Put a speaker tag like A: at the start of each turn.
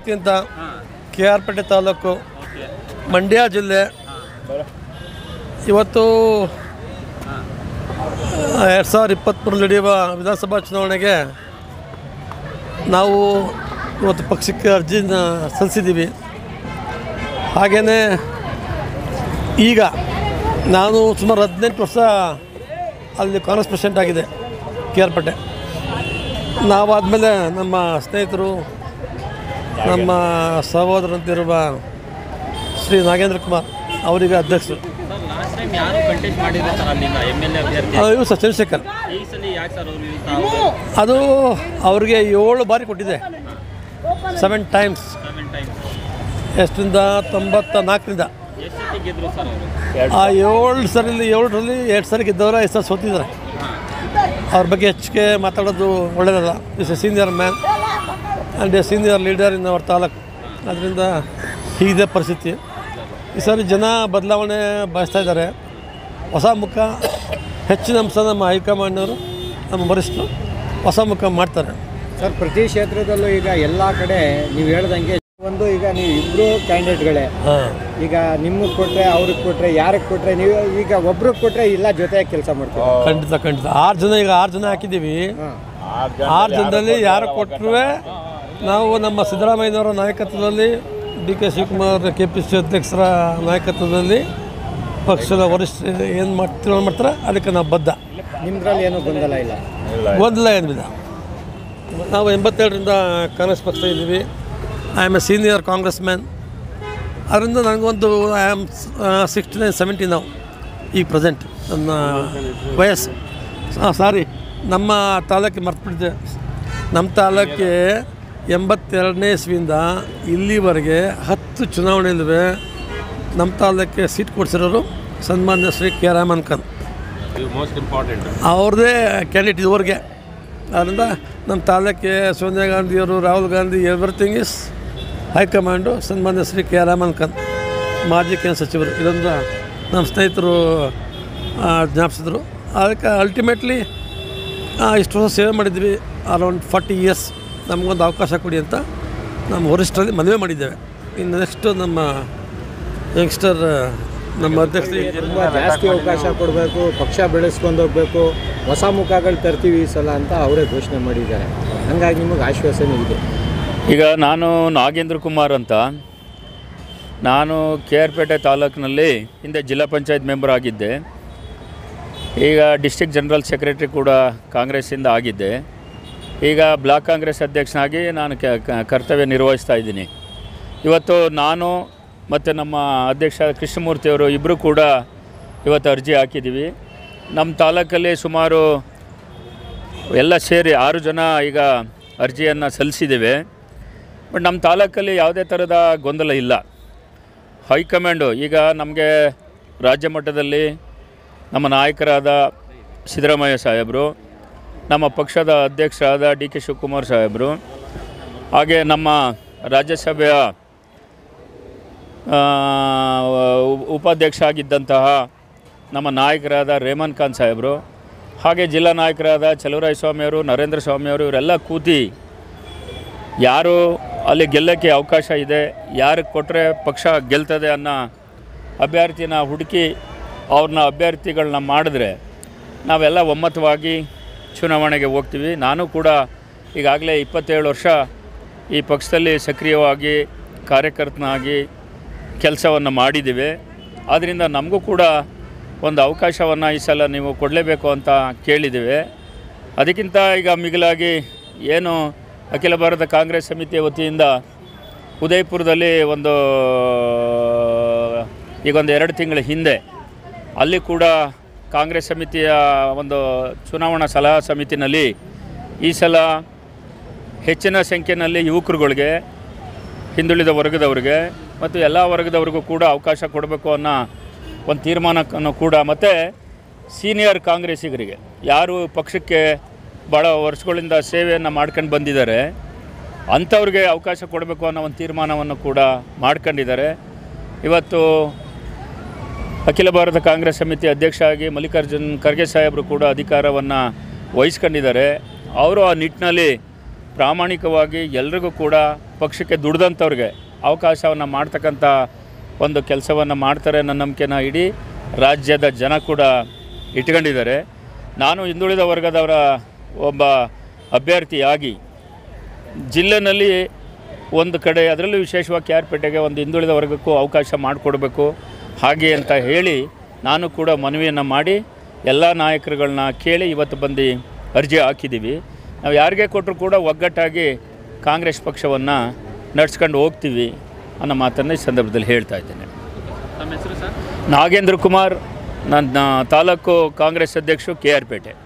A: ಶಿವಮೂರ್ತಿ ಅಂತ K R ಪೇಟೆ ತಾಲೂಕು ಮಂಡ್ಯ ಜಿಲ್ಲೆ ಇವತ್ತು ಎರಡು ಸಾವಿರದ ಇಪ್ಪತ್ತ್ಮೂರಲ್ಲಿ ನಡೆಯುವ ವಿಧಾನಸಭಾ ಚುನಾವಣೆಗೆ ನಾವು ಇವತ್ತು ಪಕ್ಷಕ್ಕೆ ಅರ್ಜಿನ ಸಲ್ಲಿಸಿದ್ದೀವಿ ಹಾಗೆಯೇ ಈಗ ನಾನು ಸುಮಾರು ಹದಿನೆಂಟು ವರ್ಷ ಅಲ್ಲಿ ಕಾಂಗ್ರೆಸ್ ಪ್ರೆಸಿಡೆಂಟ್ ಆಗಿದೆ ಕೆ ಆರ್ ಪೇಟೆ ನಾವಾದಮೇಲೆ ನಮ್ಮ ಸ್ನೇಹಿತರು ನಮ್ಮ ಸಹೋದರಂತಿರುವ ಶ್ರೀ ನಾಗೇಂದ್ರ ಕುಮಾರ್ ಅವರಿಗೆ ಅಧ್ಯಕ್ಷರು
B: ಲಾಸ್ಟ್ ಟೈಮ್ ಯಾರು ಕಂಟೆಸ್ಟ್ ಮಾಡಿದ್ರೆ ಸರ್ ಅಲ್ಲಿಂದ ಎಮ್ ಎಲ್ ಎ ಅಭ್ಯರ್ಥಿ
A: ಇವರು ಸರ್ ಚಂದ್ರಶೇಖರ್
B: ಈ ಸಲ ಯಾಕೆ ಸರ್ ಅವರು ತಾವು
A: ಅದು ಅವ್ರಿಗೆ ಏಳು ಬಾರಿ ಕೊಟ್ಟಿದೆ ಸೆವೆನ್ ಟೈಮ್ಸ್
B: ಸೆವೆನ್ ಟೈಮ್ಸ್
A: ಎಷ್ಟರಿಂದ ತೊಂಬತ್ತ ನಾಲ್ಕರಿಂದ
B: ಎಷ್ಟು ಸತಿ ಗೆದ್ರು ಸರ್ ಅವರು
A: ಆ ಏಳು ಸರಲ್ಲಿ ಏಳರಲ್ಲಿ ಎರಡು ಸರಿ ಗೆದ್ದವರು ಐದು ಸಲ ಸೋತಿದ್ದಾರೆ ಅವ್ರ ಬಗ್ಗೆ ಹೆಚ್ಚಿಗೆ ಮಾತಾಡೋದು ಒಳ್ಳೆಯದಲ್ಲ is a senior man and a senior leader in our taluk ಅದರಿಂದ ಹೀಗಿದೆ ಪರಿಸ್ಥಿತಿ ಈ ಸಾರಿ ಜನ ಬದಲಾವಣೆ ಬಯಸ್ತಾ ಇದ್ದಾರೆ ಹೊಸ ಮುಖ ಹೆಚ್ಚಿನ ಅಂಶ ನಮ್ಮ ಹೈಕಮಾಂಡ್ನವರು ನಮ್ಮ ವರಿಷ್ಠರು ಹೊಸ ಮುಖ ಮಾಡ್ತಾರೆ
C: ಸರ್ ಪ್ರತಿ ಕ್ಷೇತ್ರದಲ್ಲೂ ಈಗ ಎಲ್ಲ ಕಡೆ ನೀವು ಹೇಳ್ದಂಗೆ ಒಂದು ಈಗ ನೀವು ಇಬ್ಬರು ಕ್ಯಾಂಡಿಡೇಟ್ಗಳೇ
A: ಹಾಂ
C: ಈಗ ನಿಮಗೆ ಕೊಟ್ಟರೆ ಅವ್ರಿಗೆ ಕೊಟ್ಟರೆ ಯಾರಿಗೆ ಕೊಟ್ಟರೆ ನೀವು ಈಗ ಒಬ್ರಿಗೆ ಕೊಟ್ಟರೆ ಇಲ್ಲ ಜೊತೆಯಾಗಿ ಕೆಲಸ ಮಾಡ್ತೀವಿ
A: ಖಂಡಿತ ಖಂಡಿತ ಆರು ಜನ ಈಗ ಆರು ಜನ ಹಾಕಿದ್ದೀವಿ
C: ಹಾಂ
A: ಆರು ಜನದಲ್ಲಿ ಯಾರು ಕೊಟ್ಟರು ನಾವು ನಮ್ಮ ಸಿದ್ದರಾಮಯ್ಯನವರ ನಾಯಕತ್ವದಲ್ಲಿ D K Shivakumar K P C ಅಧ್ಯಕ್ಷರ ನಾಯಕತ್ವದಲ್ಲಿ ಪಕ್ಷದ ವರಿಷ್ಠ ಏನು ಮಾಡ್ತೀವಿ ಮಾಡ್ತಾರೆ ಅದಕ್ಕೆ ನಾವು ಬದ್ಧ
C: ನಿಮ್ದ್ರಲ್ಲಿ ಏನೂ ಗೊಂದಲ ಇಲ್ಲ
A: ಗೊಂದಲ ಏನಿಲ್ಲ ನಾವು ಎಂಬತ್ತೆರಡರಿಂದ ಕಾಂಗ್ರೆಸ್ ಪಕ್ಷ ಇದ್ದೀವಿ I am a senior Congress man ಅದರಿಂದ ನನಗೊಂದು I am sixty nine seventy ನಾವು ಈಗ ಪ್ರೆಸೆಂಟ್ ನನ್ನ ವಯಸ್ಸು ಹಾಂ ಸಾರಿ ನಮ್ಮ ತಾಲೂಕಿಗೆ ಮರ್ತುಬಿಟ್ಟಿದ್ದೆ ನಮ್ಮ ತಾಲೂಕಿಗೆ ಎಂಬತ್ತೆರಡನೇ ಇಸ್ವಿಯಿಂದ ಇಲ್ಲಿವರೆಗೆ ಹತ್ತು ಚುನಾವಣೆಯಲ್ಲಿವೆ ನಮ್ಮ ತಾಲೂಕಿಗೆ ಸೀಟ್ ಕೊಡಿಸಿರೋರು ಸನ್ಮಾನ್ಯ ಶ್ರೀ ಕೆ ರಾಮನ್ ಖಾನ್ ಅವ್ರದ್ದೇ ಕ್ಯಾಂಡಿಡೇಟ್ ಇದುವರೆಗೆ ಆದ್ದರಿಂದ ನಮ್ಮ ತಾಲೂಕಿಗೆ ಸೋನಿಯಾ ಗಾಂಧಿಯವರು Rahul Gandhi everything is high command ಸನ್ಮಾನ್ಯ ಶ್ರೀ ಕೆ ರಾಮನ್ ಖಾನ್ ಮಾಜಿ ಕೇಂದ್ರ ಸಚಿವರು ಇದೊಂದು ನಮ್ಮ ಸ್ನೇಹಿತರು ಆ, ಜ್ಞಾಪಿಸಿದ್ರು ಅದಕ್ಕೆ ಅಲ್ಟಿಮೇಟ್ಲಿ ಇಷ್ಟು ವರ್ಷ ಸೇವೆ ಮಾಡಿದ್ವಿ ಅರೌಂಡ್ ಫಾರ್ಟಿ ಇಯರ್ಸ್ ನಮಗೊಂದು ಅವಕಾಶ ಕೊಡಿ ಅಂತ ನಮ್ಮ ವರಿಷ್ಠರಲ್ಲಿ ಮದುವೆ ಮಾಡಿದ್ದೇವೆ ಇನ್ನು ನೆಕ್ಸ್ಟು ನಮ್ಮ ಯಂಗ್ಸ್ಟರ್ ನಮ್ಮ ಅಧ್ಯಕ್ಷರಿಗೆ
C: ತುಂಬ ಜಾಸ್ತಿ ಅವಕಾಶ ಕೊಡಬೇಕು ಪಕ್ಷ ಬೆಳೆಸ್ಕೊಂಡು ಹೋಗ್ಬೇಕು ಹೊಸ ಮುಖಗಳು ತರ್ತೀವಿ ಈ ಸಲ ಅಂತ ಅವರೇ ಘೋಷಣೆ ಮಾಡಿದ್ದಾರೆ ಹಂಗಾಗಿ ನಿಮಗೆ ಆಶ್ವಾಸನೆ ಇದೆ
D: ಈಗ ನಾನು ನಾಗೇಂದ್ರ ಕುಮಾರ್ ಅಂತ ನಾನು ಕೆ ಆರ್ ಪೇಟೆ ತಾಲೂಕಿನಲ್ಲಿ ಹಿಂದೆ ಜಿಲ್ಲಾ ಪಂಚಾಯತ್ ಮೆಂಬರ್ ಆಗಿದ್ದೆ ಈಗ ಡಿಸ್ಟಿಕ್ ಜನರಲ್ ಸೆಕ್ರೆಟರಿ ಕೂಡ ಕಾಂಗ್ರೆಸ್ಸಿಂದ ಆಗಿದ್ದೆ ಈಗ ಬ್ಲಾಕ್ ಕಾಂಗ್ರೆಸ್ ಅಧ್ಯಕ್ಷನಾಗಿ ನಾನು ಕ- ಕ- ಕರ್ತವ್ಯ ನಿರ್ವಹಿಸ್ತಾ ಇದ್ದೀನಿ ಇವತ್ತು ನಾನು ಮತ್ತು ನಮ್ಮ ಅಧ್ಯಕ್ಷ ಕೃಷ್ಣಮೂರ್ತಿಯವರು ಇಬ್ಬರು ಕೂಡ ಇವತ್ತು ಅರ್ಜಿ ಹಾಕಿದ್ದೀವಿ ನಮ್ಮ ತಾಲೂಕಲ್ಲಿ ಸುಮಾರು ಎಲ್ಲ ಸೇರಿ ಆರು ಜನ ಈಗ ಅರ್ಜಿಯನ್ನು ಸಲ್ಲಿಸಿದ್ದೇವೆ ಬಟ್ ನಮ್ಮ ತಾಲೂಕಲ್ಲಿ ಯಾವುದೇ ಥರದ ಗೊಂದಲ ಇಲ್ಲ ಹೈಕಮಾಂಡು ಈಗ ನಮಗೆ ರಾಜ್ಯ ಮಟ್ಟದಲ್ಲಿ ನಮ್ಮ ನಾಯಕರಾದ ಸಿದ್ದರಾಮಯ್ಯ ಸಾಹೇಬರು ನಮ್ಮ ಪಕ್ಷದ ಅಧ್ಯಕ್ಷರಾದ ಡಿ ಕೆ ಶಿವಕುಮಾರ್ ಸಾಹೇಬರು ಹಾಗೆ ನಮ್ಮ ರಾಜ್ಯಸಭೆಯ ಆ, ಉ- ಉಪಾಧ್ಯಕ್ಷ ಆಗಿದ್ದಂತಹ ನಮ್ಮ ನಾಯಕರಾದ ರೇಮನ್ ಖಾನ್ ಸಾಹೇಬರು ಹಾಗೆ ಜಿಲ್ಲಾ ನಾಯಕರಾದ ಚಲುವರಾಯ ಸ್ವಾಮಿಯವರು ನರೇಂದ್ರ ಸ್ವಾಮಿಯವರು ಇವರೆಲ್ಲ ಕೂತಿ ಯಾರು ಅಲ್ಲಿ ಗೆಲ್ಲಕ್ಕೆ ಅವಕಾಶ ಇದೆ ಯಾರಿಗೆ ಕೊಟ್ಟರೆ ಪಕ್ಷ ಗೆಲ್ತದೆ ಅನ್ನೋ ಅಭ್ಯರ್ಥಿನ ಹುಡುಕಿ ಅವ್ರನ್ನ ಅಭ್ಯರ್ಥಿಗಳನ್ನ ಮಾಡಿದ್ರೆ ನಾವೆಲ್ಲ ಒಮ್ಮತವಾಗಿ ಚುನಾವಣೆಗೆ ಹೋಗ್ತೀವಿ ನಾನು ಕೂಡ ಈಗಾಗಲೇ ಇಪ್ಪತ್ತೇಳು ವರ್ಷ ಈ ಪಕ್ಷದಲ್ಲಿ ಸಕ್ರಿಯವಾಗಿ ಕಾರ್ಯಕರ್ತನಾಗಿ ಕೆಲಸವನ್ನು ಮಾಡಿದ್ದೀವಿ ಆದ್ದರಿಂದ ನಮಗೂ ಕೂಡ ಒಂದು ಅವಕಾಶವನ್ನು ಈ ಸಲ ನೀವು ಕೊಡಲೇಬೇಕು ಅಂತ ಕೇಳಿದ್ದೇವೆ ಅದಕ್ಕಿಂತ ಈಗ ಮಿಗಿಲಾಗಿ ಏನು ಅಖಿಲ ಭಾರತ ಕಾಂಗ್ರೆಸ್ ಸಮಿತಿಯ ವತಿಯಿಂದ ಉದಯಪುರದಲ್ಲಿ ಒಂದು ಈಗ ಒಂದು ಎರಡು ತಿಂಗಳ ಹಿಂದೆ ಅಲ್ಲಿ ಕೂಡ ಕಾಂಗ್ರೆಸ್ ಸಮಿತಿಯ ಒಂದು ಚುನಾವಣಾ ಸಲಹಾ ಸಮಿತಿನಲ್ಲಿ ಈ ಸಲ ಹೆಚ್ಚಿನ ಸಂಖ್ಯೆಯಲ್ಲಿ ಯುವಕರುಗಳಿಗೆ ಹಿಂದುಳಿದ ವರ್ಗದವ್ರಿಗೆ ಮತ್ತು ಎಲ್ಲ ವರ್ಗದವ್ರಿಗೂ ಕೂಡ ಅವಕಾಶ ಕೊಡಬೇಕು ಅನ್ನೋ ಒಂದು ತೀರ್ಮಾನಕ್ಕನ್ನು ಕೂಡ ಮತ್ತು ಸೀನಿಯರ್ ಕಾಂಗ್ರೆಸ್ಸಿಗರಿಗೆ ಯಾರು ಪಕ್ಷಕ್ಕೆ ಭಾಳ ವರ್ಷಗಳಿಂದ ಸೇವೆಯನ್ನು ಮಾಡ್ಕೊಂಡು ಬಂದಿದ್ದಾರೆ ಅಂಥವ್ರಿಗೆ ಅವಕಾಶ ಕೊಡಬೇಕು ಅನ್ನೋ ಒಂದು ತೀರ್ಮಾನವನ್ನು ಕೂಡ ಮಾಡ್ಕೊಂಡಿದ್ದಾರೆ ಇವತ್ತು ಅಖಿಲ ಭಾರತ ಕಾಂಗ್ರೆಸ್ ಸಮಿತಿ ಅಧ್ಯಕ್ಷ ಆಗಿ ಮಲ್ಲಿಕಾರ್ಜುನ್ ಖರ್ಗೆ ಸಾಹೇಬರು ಕೂಡ ಅಧಿಕಾರವನ್ನು ವಹಿಸ್ಕೊಂಡಿದ್ದಾರೆ ಅವರು ಆ ನಿಟ್ಟಿನಲ್ಲಿ ಪ್ರಾಮಾಣಿಕವಾಗಿ ಎಲ್ರಿಗೂ ಕೂಡ ಪಕ್ಷಕ್ಕೆ ದುಡ್ದಂಥವ್ರಿಗೆ ಅವಕಾಶವನ್ನು ಮಾಡ್ತಕ್ಕಂಥ ಒಂದು ಕೆಲಸವನ್ನು ಮಾಡ್ತಾರೆ ನನ್ನ ನಂಬಿಕೆನ ಇಡೀ ರಾಜ್ಯದ ಜನ ಕೂಡ ಇಟ್ಕೊಂಡಿದ್ದಾರೆ ನಾನು ಹಿಂದುಳಿದ ವರ್ಗದವರ ಒಬ್ಬ ಅಭ್ಯರ್ಥಿಯಾಗಿ ಜಿಲ್ಲೆನಲ್ಲಿ ಒಂದು ಕಡೆ ಅದರಲ್ಲೂ ವಿಶೇಷವಾಗಿ ಕೆ ಆರ್ ಪೇಟೆಗೆ ಒಂದು ಹಿಂದುಳಿದ ವರ್ಗಕ್ಕೂ ಅವಕಾಶ ಮಾಡಿಕೊಡ್ಬೇಕು ಹಾಗೆ ಅಂತ ಹೇಳಿ ನಾನು ಕೂಡ ಮನವಿಯನ್ನು ಮಾಡಿ ಎಲ್ಲ ನಾಯಕರುಗಳನ್ನ ಕೇಳಿ ಇವತ್ತು ಬಂದು ಅರ್ಜಿ ಹಾಕಿದ್ದೀವಿ ನಾವು ಯಾರಿಗೆ ಕೊಟ್ಟರು ಕೂಡ ಒಗ್ಗಟ್ಟಾಗಿ ಕಾಂಗ್ರೆಸ್ ಪಕ್ಷವನ್ನು ನಡ್ಸ್ಕೊಂಡು ಹೋಗ್ತೀವಿ ಅನ್ನೋ ಮಾತನ್ನು ಈ ಸಂದರ್ಭದಲ್ಲಿ ಹೇಳ್ತಾ ಇದ್ದೇನೆ
B: ತಮ್ಮ ಹೆಸರು ಸರ್
D: ನಾಗೇಂದ್ರ ಕುಮಾರ್ ನನ್ನ ತಾಲೂಕು ಕಾಂಗ್ರೆಸ್ ಅಧ್ಯಕ್ಷರು ಕೆ ಆರ್ ಪೇಟೆ